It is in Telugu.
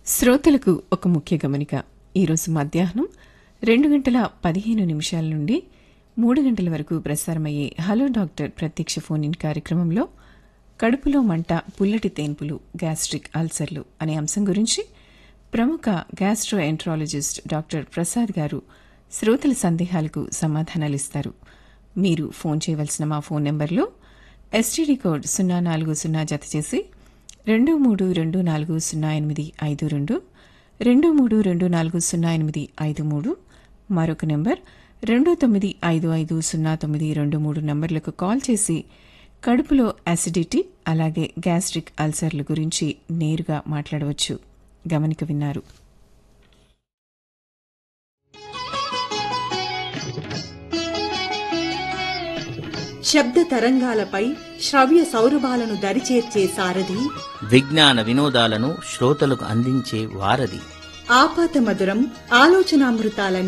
శ్రోతలకు ఒక ముఖ్య గమనిక ఈరోజు మధ్యాహ్నం రెండు గంటల పదిహేను నిమిషాల నుండి మూడు గంటల వరకు ప్రసారమయ్యే హలో డాక్టర్ ప్రత్యక్ష ఫోన్ ఇన్ కార్యక్రమంలో కడుపులో మంట పుల్లటి తేన్పులు గ్యాస్ట్రిక్ అల్సర్లు అనే అంశం గురించి ప్రముఖ గ్యాస్ట్రో ఎంట్రాలజిస్ట్ డాక్టర్ ప్రసాద్ గారు శ్రోతల సందేహాలకు సమాధానాలిస్తారు మీరు ఫోన్ చేయవలసిన మా ఫోన్ నెంబర్లో ఎస్టీడీ కోడ్ సున్నా నాలుగు సున్నా జత చేసి రెండు మూడు రెండు నాలుగు సున్నా ఎనిమిది ఐదు రెండు రెండు మూడు రెండు నాలుగు సున్నా ఎనిమిది ఐదు మూడు మరొక నెంబర్ రెండు తొమ్మిది ఐదు ఐదు సున్నా తొమ్మిది రెండు మూడు నంబర్లకు కాల్ చేసి కడుపులో అసిడిటీ అలాగే గ్యాస్ట్రిక్ అల్సర్ల గురించి నేరుగా మాట్లాడవచ్చు గమనిక విన్నారు శబ్ద తరంగాలపై శ్రవ్య సౌరభాలను దరిచేర్చే సారథి విజ్ఞాన వినోదాలను శ్రోతలకు అందించే వారధి ఆపాత మధురం ఆలోచనామృతాల